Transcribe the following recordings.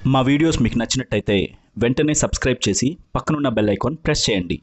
మా వీడియోస్ మీకు నచ్చినట్టయితే వెంటనే సబ్స్క్రైబ్ చేసి పక్కనున్న బెల్ ఐకాన్ ప్రెస్ చేయండి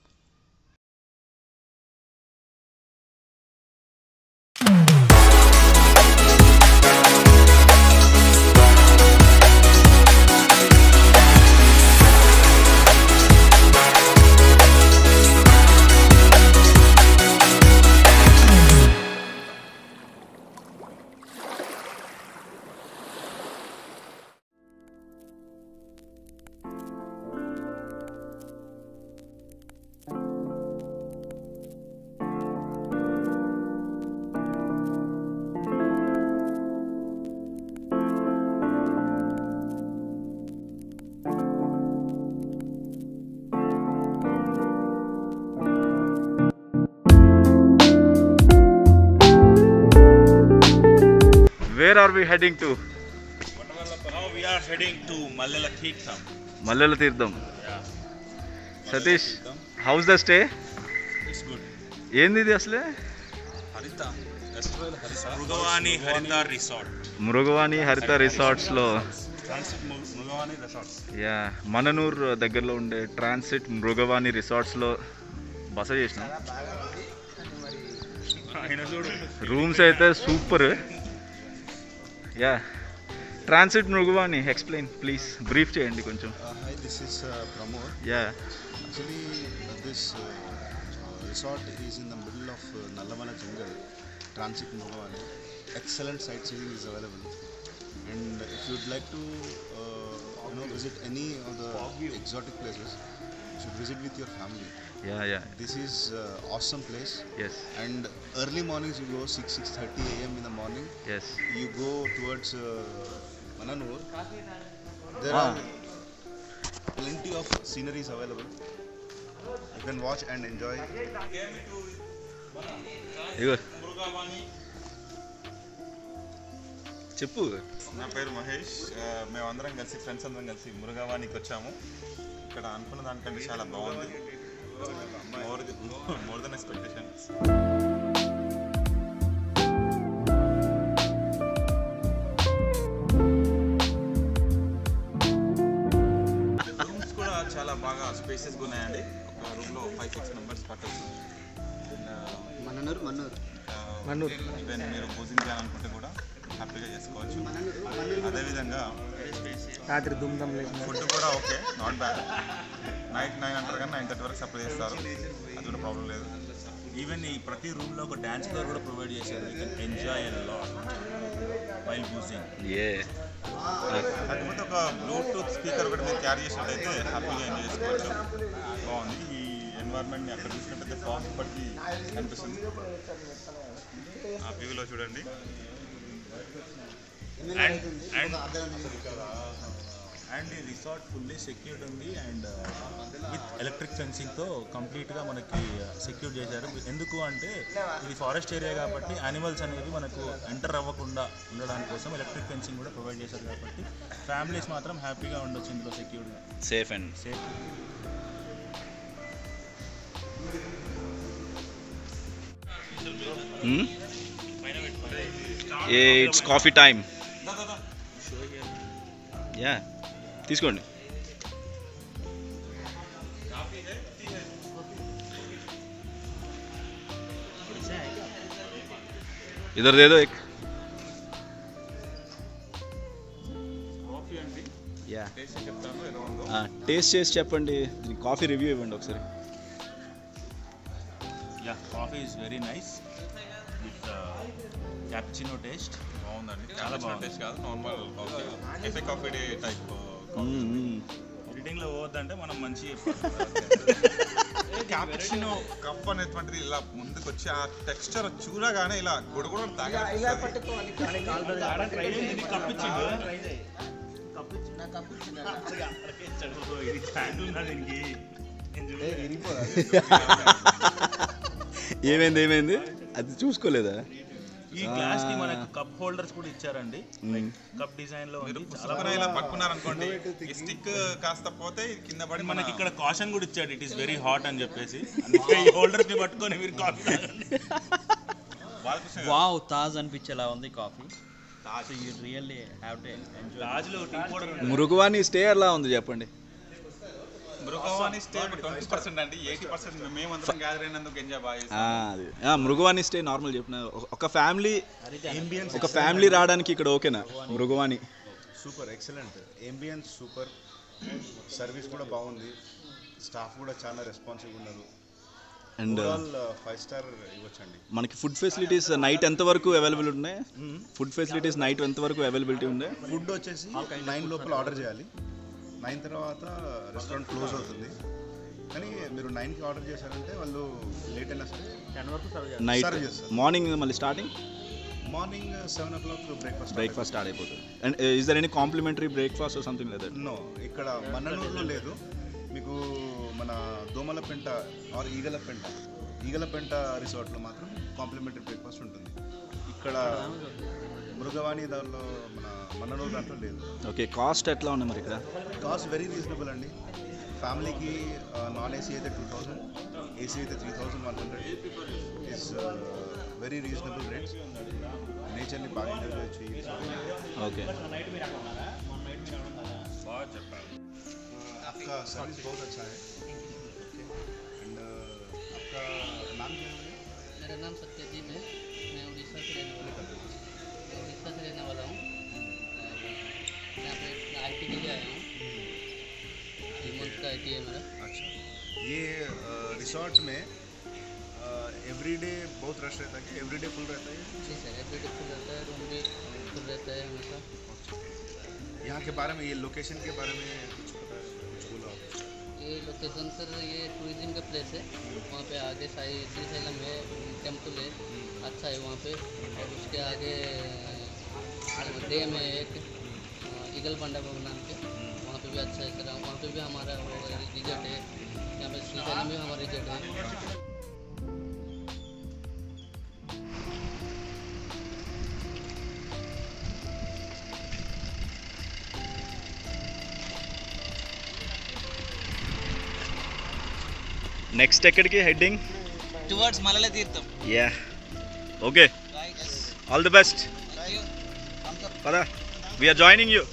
Where are we heading to? Now we are heading to Mallela Theektham. Mallela Theertham Yeah, Satish how's the stay it's good. ఏంది ఇది అసలే Harita. Mrugavani Harita Resort. Mrugavani Haritha రిసార్ట్స్లో Transit Mu- Mrugavani Resorts. Yeah Mananur దగ్గరలో ఉండే transit Mrugavani రిసార్ట్స్లో బస చేసిన ఆయన చూడు రూమ్స్ అయితే super yeah transit Mrugavani explain please brief చేయండి కొంచెం Uh, hi, this is uh, Pramod. Yeah Actually, uh, this uh, resort is in the middle of uh, Nallamala jungle, Transit Mugavani. Excellent sightseeing is available. And if you'd like to, uh, you know, visit any of the exotic places, you should visit with your family. Yeah yeah This is uh, awesome place. Yes And early mornings you go 6 6:30 a.m. in the morning. Yes You go towards uh, Mananur. There Ah. are plenty of sceneries available. You can watch and enjoy. ఇగో చెప్పు నా పేరు మహేష్ ఆ, మేమందరం కలిసి friends అందరం కలిసి మురుగవానికి వచ్చాము ఇక్కడ అనుకున్న దానికంటే చాలా బాగుంది more more then expectations rooms కూడా చాలా బాగా స్పేసెస్గా ఉన్నాయండి ఒక రూమ్లో ఫైవ్ సిక్స్ మెంబర్స్ పట్టచ్చు Mananur, Manur. ఈవెన్ మీరు భోజనం చేయాలనుకుంటే కూడా హ్యాపీగా చేసుకోవచ్చు అదేవిధంగా రాత్రి దుమ్దం లేకుండా ఫుడ్ కూడా okay not bad night nine అంటారు కానీ నైన్ థర్టీ వరకు సప్లై చేస్తారు అది కూడా ప్రాబ్లం లేదు ఈవెన్ ఈ ప్రతి రూమ్లో ఒక డ్యాన్స్ ఫ్లోర్ కూడా ప్రొవైడ్ చేశారు you can enjoy and lot while using a కాకపోతే ఒక బ్లూటూత్ స్పీకర్ ఒకటి మీరు క్యారీ చేసినట్టయితే హ్యాపీగా ఎంజాయ్ చేసుకోవచ్చు బాగుంది ఈ ఎన్వైర్న్మెంట్ని అక్కడ చూసినట్టయితే ఫాగ్ ఇప్పటికీ కనిపిస్తుంది ఆ వ్యూలో చూడండి అండ్ అండ్ అండ్ ఈ రిసార్ట్ ఫుల్లీ సెక్యూర్డ్ ఉంది అండ్ విత్ ఎలక్ట్రిక్ ఫెన్సింగ్తో కంప్లీట్గా మనకి సెక్యూర్ చేశారు ఎందుకు అంటే ఇది ఫారెస్ట్ ఏరియా కాబట్టి యానిమల్స్ అనేవి మనకు ఎంటర్ అవ్వకుండా ఉండడానికి కోసం ఎలక్ట్రిక్ ఫెన్సింగ్ కూడా ప్రొవైడ్ చేశారు కాబట్టి ఫ్యామిలీస్ మాత్రం హ్యాపీగా ఉండొచ్చు ఇందులో సెక్యూర్డ్గా safe and safe a it's coffee time yeah తీసుకోండి ఇద్దరు దేదో ఎక్ కాఫీ అండి యా టేస్ట్ చెప్తాను ఎలా ఉందో టేస్ట్ చేసి చెప్పండి దీనికి కాఫీ రివ్యూ ఇవ్వండి ఒకసారి yeah coffee is very nice with cappuccino taste బాగుందండి చాలా బాగుంది టేస్ట్ కాదు normal coffee Cafe Coffee Day type ఎడిటింగ్లో పోవద్దంటే మనం మంచి క్యాప్చినో కప్ అనేటువంటిది ఇలా ముందుకు వచ్చి ఆ టెక్స్చర్ చూడగానే ఇలా గుడగుడ తాగా ఏమైంది ఏమైంది అది చూసుకోలేదా ఈ గ్లాస్ కి మనకు కప్ హోల్డర్స్ కూడా ఇచ్చారండి కప్ డిజైన్ లో ఉంది చాలా పుసుకున ఇలా పట్టుకున్నారనుకోండి ఈ స్టిక్ కాస్త పోతే ఇది కింద పడి మనకి మనకి ఇక్కడ కాషన్ కూడా ఇచ్చాడు ఇట్ ఈస్ వెరీ హాట్ అని చెప్పేసి అందుకే ఈ హోల్డర్స్ ని పట్టుకొని మీరు కాఫీ బాలకృష్ణ గారు, వావ్ తాజ్ అనిపించేలా ఉంది coffee so you really have to enjoy తాజ్లో టీ పౌడర్ మురుగువాని స్టే ఎలా ఉంది చెప్పండి మృగవాణి స్టే ట్వంటీ పర్సెంట్ అండి ఎయిటీ పర్సెంట్ మేమందరం గ్యాదర్ అయినందుకు ఎంజాయ్ బాగా చేసాం. ఆ, అది ఆ, మృగవాణి స్టే నార్మల్ చెప్పిన ఒక- ఒక ఫ్యామిలీ ఒక ఫ్యామిలీ రావడానికి ఇక్కడ ఓకేనా Mrugavani super excellent ambience super service కూడా బాగుంది స్టాఫ్ కూడా చాలా రెస్పాన్సివ్ ఉన్నారు అండ్ ఓవరాల్ ఫైవ్ స్టార్ ఇవ్వచ్చండి మనకి ఫుడ్ ఫెసిలిటీస్ నైట్ ఎంత వరకు అవైలబుల్ ఉన్నాయి ఫుడ్ ఫెసిలిటీస్ నైట్ ఎంత వరకు అవైలబిలిటీ ఉంది ఫుడ్ వచ్చేసి నైన్ లోపల ఆర్డర్ చేయాలి నైన్ తర్వాత రెస్టారెంట్ క్లోజ్ అవుతుంది కానీ మీరు నైన్కి ఆర్డర్ చేశారంటే వాళ్ళు లేట్ అయినా సరే నైట్ Serve చేస్తారు. మార్నింగ్ మళ్ళీ starting morning seven o'clock breakfast breakfast start అయిపోతుంది and is there any complimentary breakfast something లేదా నో ఇక్కడ మన్ననూరులో లేదు మీకు మన దోమలపెంట ఆర్ ఈగలపెంట ఈగలపెంట రిసార్ట్లో మాత్రం కాంప్లిమెంటరీ బ్రేక్ఫాస్ట్ ఉంటుంది ఇక్కడ మృగవాణి దానిలో మన మన్ననూరు దాంట్లో లేదు ఓకే కాస్ట్ ఎట్లా ఉంది మరి ఇక్కడ కాస్ట్ వెరీ రీజనబుల్ అండి ఫ్యామిలీకి నాన్ ఏసీ అయితే టూ థౌజండ్ ఏసీ అయితే three thousand one hundred is very reasonable rates నేచర్ని బాగా ఎంజాయ్ చేయొచ్చు ఈ resort లో. ఓకే आपका सर्विस बहुत अच्छा है एंड आपका नाम क्या है मेरा नाम सत्यजीत है मैं उड़ीसा से रहने वाला हूँ मैं उड़ीसा से रहने वाला हूँ और मैं यहाँ पे आई टी के लिए आया हूँ थ्री मंथ का आई टी है मेरा अच्छा ये रिसोर्ट में एवरीडे बहुत रश रहता है कि एवरीडे फुल रहता है जी सर एवरी डे फुल रहता है रूम भी फुल रहता है हमेशा यहाँ के बारे में ये लोकेशन के बारे में कुछ पता है कुछ बोला हो? ये लोकेशन सर ये टूरिज्म का प्लेस है वहाँ पे आगे साई श्रीशैलम है टेम्पल है अच्छा है वहाँ पे और उसके आगे डैम है एक ईगल बंडा बाबू नाम के वहाँ पे भी अच्छा है सर वहाँ पे भी हमारा रिजल्ट है यहाँ पे श्रीशैलम में हमारा रिजल्ट है నెక్స్ట్ ఎక్కడికి heading towards Malala Theertham yeah okay all the best పదా we're joining you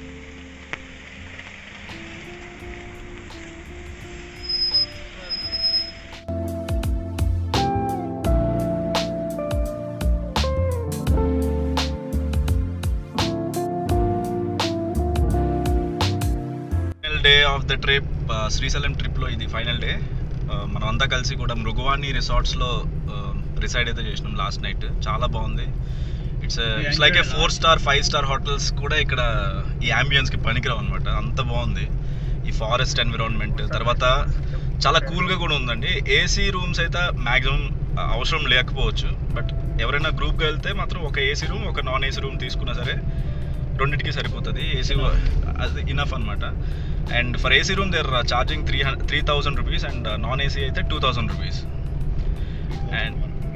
final day of the trip Srisailam ట్రిప్లో ఇది ఫైనల్ డే మనం అంతా కలిసి కూడా మృగవాణి రిసార్ట్స్లో రిసైడ్ అయితే చేసినాం లాస్ట్ నైట్ చాలా బాగుంది it's it's like a four star five star hotels కూడా ఇక్కడ ఈ అంబియన్స్కి పనికిరావు అనమాట అంత బాగుంది ఈ ఫారెస్ట్ ఎన్విరాన్మెంట్ తర్వాత చాలా కూల్గా కూడా ఉందండి ఏసీ రూమ్స్ అయితే మ్యాక్సిమం అవసరం లేకపోవచ్చు బట్ ఎవరైనా గ్రూప్గా వెళ్తే మాత్రం ఒక ఏసీ రూమ్ ఒక నాన్ ఏసీ రూమ్ తీసుకున్నా సరే రెండింటికి సరిపోతుంది ఏసీ అది ఇనఫ్ అనమాట and for AC room they're charging three three thousand rupees and non AC అయితే two thousand rupees and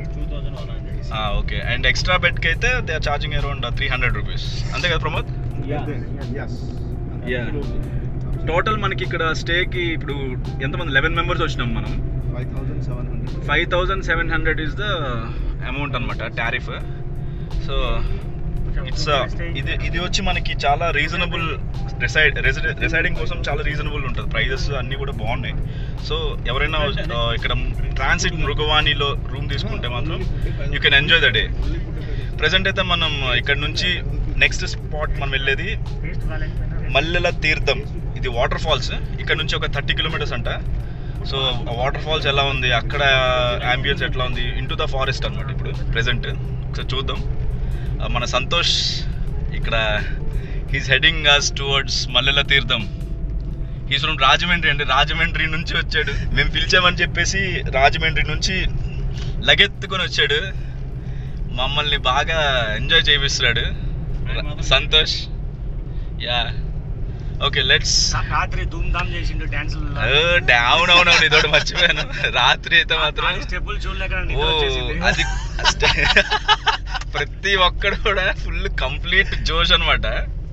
okay and extra బెడ్కి అయితే they are charging around three hundred rupees అంతే కదా ప్రమోద్ Yes. యా టోటల్ మనకి ఇక్కడ స్టేకి ఇప్పుడు ఎంతమంది లెవెన్ మెంబర్స్ వచ్చినాం మనం 5,700. Five thousand seven hundred is the amount అనమాట టారిఫ్ సో ఇట్స్ ఇది ఇది వచ్చి మనకి చాలా రీజనబుల్ రిసైడ్ రిసైడింగ్ కోసం చాలా రీజనబుల్ ఉంటుంది ప్రైజెస్ అన్నీ కూడా బాగున్నాయి సో ఎవరైనా ఆ, ఇక్కడ ట్రాన్సిట్ మృగవాణిలో రూమ్ తీసుకుంటే మాత్రం you can enjoy the day present అయితే మనం ఇక్కడ నుంచి నెక్స్ట్ స్పాట్ మనం వెళ్ళేది మల్లెల తీర్థం ఇది వాటర్ ఫాల్స్ ఇక్కడ నుంచి ఒక థర్టీ కిలోమీటర్స్ అంట సో వాటర్ ఫాల్స్ ఎలా ఉంది అక్కడ అంబియన్స్ ఎట్లా ఉంది ఇంటూ ద ఫారెస్ట్ అనమాట ఇప్పుడు ప్రెసెంట్ ఒకసారి చూద్దాం ఆ, మన సంతోష్ ఇక్కడ he's heading us towards Mallela Theertham he's from Rajahmundry అండి రాజమండ్రి నుంచి వచ్చాడు మేము పిలిచామని చెప్పేసి రాజమండ్రి నుంచి లగెత్తుకొని వచ్చాడు మమ్మల్ని బాగా ఎంజాయ్ చేపిస్తున్నాడు సంతోష్ యా ఓకే లెట్స్ రాత్రి ధూమ్ ధామ్ చేసిండు డాన్స్ అవునవునవును ఇదోటి మర్చిపోయాను రాత్రి అయితే మాత్రం స్టెప్పులు చూడలేక ఓ అది అష్ట- ప్రతి ఒక్కడు కూడా ఫుల్ కంప్లీట్ జోష్ అనమాట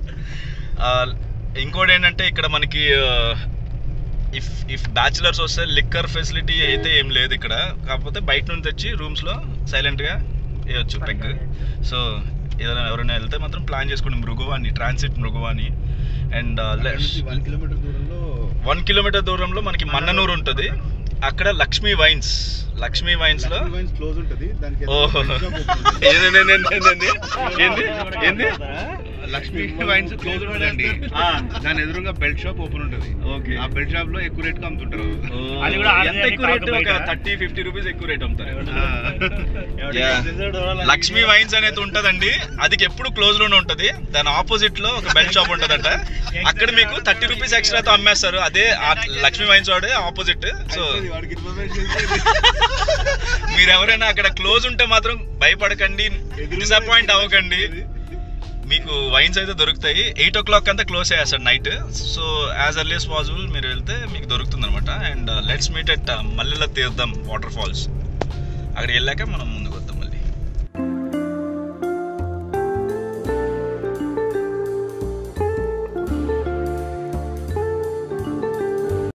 ఇంకోటి ఏంటంటే ఇక్కడ మనకి ఇఫ్ ఇఫ్ బ్యాచులర్స్ వస్తే లిక్కర్ ఫెసిలిటీ అయితే ఏం లేదు ఇక్కడ కాకపోతే బయట నుంచి తెచ్చి రూమ్స్లో సైలెంట్గా వేయచ్చు పెగ్ సో ఏదైనా ఎవరైనా వెళ్తే మాత్రం ప్లాన్ చేసుకోండి Mrugavani transit Mrugavani and one kilometre దూరంలో వన్ కిలోమీటర్ దూరంలో మనకి మన్ననూరు ఉంటుంది అక్కడ లక్ష్మీ వైన్స్ లక్ష్మీ వైన్స్ లో క్లోజ్ ఉంటుంది దానికి ఓహో ఏంది, ఏంది, ఏంది, ఏంది, ఏంది? ఏంది లక్ష్మీ వైన్స్ క్లోజ్ ఉంటుందండి ఆ. దాని ఎదురుగా బెల్ట్ షాప్ ఓపెన్ ఉంటుంది ఓకే ఆ బెల్ట్ షాప్ లో ఎక్కువ రేట్ కి అమ్ముతుంటారు అది కూడా ఎంత ఆర్గానిక్ ఎక్కువ రేట్ కాదు ఒక బయట. థర్టీ ఫిఫ్టీ రూపీస్ ఎక్కువ రేట్ అమ్ముతారు ఎవరికి Yeah. తెలిసాడు వాళ్ళకి. లక్ష్మీ వైన్స్ అనేది ఉంటదండి అది ఎప్పుడు క్లోజ్ లోనే ఉంటది దాని ఆపోజిట్ లో ఒక బెల్ట్ షాప్ ఉంటదంట అక్కడ మీకు థర్టీ రూపీస్ ఎక్స్ట్రాతో అమ్మేస్తారు అదే ఆ లక్ష్మీ వైన్స్ వాడే ఆపోజిట్ సో వాడికి ఇన్ఫర్మేషన్ మీరు ఎవరైనా అక్కడ క్లోజ్ ఉంటే మాత్రం భయపడకండి డిసప్పాయింట్ అవ్వకండి మీకు వైన్స్ అయితే దొరుకుతాయి ఎయిట్ ఓ క్లాక్ అంతా క్లోజ్ చేస్తారు night so as early as possible మీరు వెళ్తే మీకు దొరుకుతుంది అనమాట and let's meet at Mallela Theertham water falls అక్కడికి వెళ్ళాక మనం ముందుకు